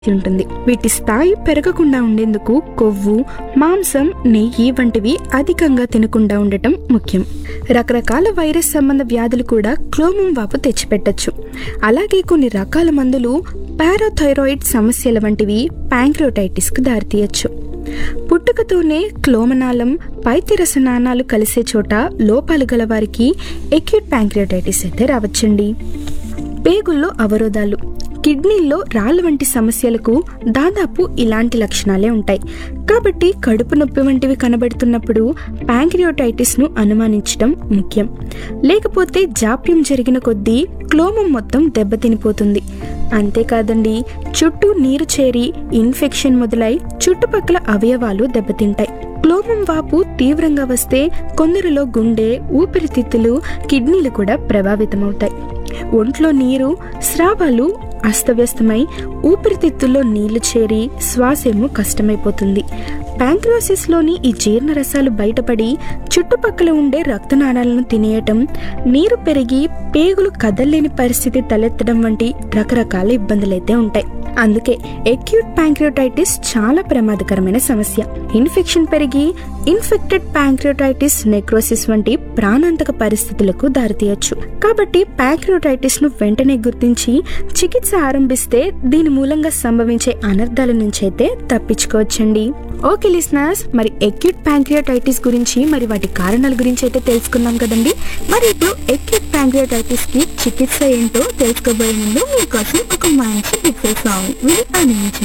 ఉంటుంది వీటి స్థాయి పెరగకుండా ఉండేందుకు కొవ్వు మాంసం నెయ్యి వంటివి అధికంగా తినకుండా ఉండటం ముఖ్యం రకరకాల వైరస్ సంబంధ వ్యాధులు కూడా క్లోమం వాపు తెచ్చిపెట్టచ్చు అలాగే కొన్ని రకాల మందులు పారాథైరాయిడ్ సమస్యల వంటివి ప్యాంక్రోటైటిస్కు దారితీయచ్చు పుట్టుకతోనే క్లోమనాలం పైత్యరసనానాలు కలిసే చోట లోపాలు గల వారికి ఎక్యూట్ ప్యాంక్రియాటైటిస్ అయితే రావచ్చండి పేగుల్లో అవరోధాలు కిడ్నీల్లో రాళ్ళ వంటి సమస్యలకు దాదాపు ఇలాంటి లక్షణాలే ఉంటాయి కాబట్టి కడుపు నొప్పి వంటివి కనబడుతున్నప్పుడు ప్యాంక్రియోటైటిస్ ను అనుమానించడం ముఖ్యం లేకపోతే జాప్యం జరిగిన కొద్దీ క్లోమం మొత్తం దెబ్బతినిపోతుంది అంతేకాదండి చుట్టూ నీరు చేరి ఇన్ఫెక్షన్ మొదలై చుట్టుపక్కల అవయవాలు దెబ్బతింటాయి క్లోమం వాపు తీవ్రంగా వస్తే కొందరిలో గుండె ఊపిరితిత్తులు కిడ్నీలు కూడా ప్రభావితమవుతాయి ఒంట్లో నీరు స్రావాలు అస్తవ్యస్తమై ఊపిరితిత్తుల్లో నీళ్లు చేరి శ్వాసేమో కష్టమైపోతుంది ప్యాంక్రోసిస్లోని ఈ జీర్ణరసాలు బయటపడి చుట్టుపక్కల ఉండే రక్తనాళాలను తినేయటం నీరు పెరిగి పేగులు కదల్లేని పరిస్థితి తలెత్తడం వంటి రకరకాల ఇబ్బందులైతే ఉంటాయి అందుకే ఎక్యూట్ ప్యాంక్రియోటైటిస్ చాలా ప్రమాదకరమైన సమస్య ఇన్ఫెక్షన్ పెరిగి ఇన్ఫెక్టెడ్ ప్యాంక్రియోటైటిస్ నెక్రోసిస్ వంటి ప్రాణాంతక పరిస్థితులకు దారితీయచ్చు కాబట్టి ప్యాంక్రియోటైటిస్ ను వెంటనే గుర్తించి చికిత్స ఆరంభిస్తే దీని మూలంగా సంభవించే అనర్థాల నుంచి అయితే తప్పించుకోవచ్చండి ఓకే లిస్నర్స్ మరి ఎక్యూట్ ప్యాంక్రియాటైటిస్ గురించి మరి వాటి కారణాల గురించి అయితే తెలుసుకున్నాం కదండి మరి ఇప్పుడు ఎక్యూట్ ప్యాంక్రియాటైటిస్ కి చికిత్స ఏంటో తెలుసుకోబోయే ముందు మీకోసం ఒక మంచి పిక్చర్ సాంగ్ విని ఆనందించండి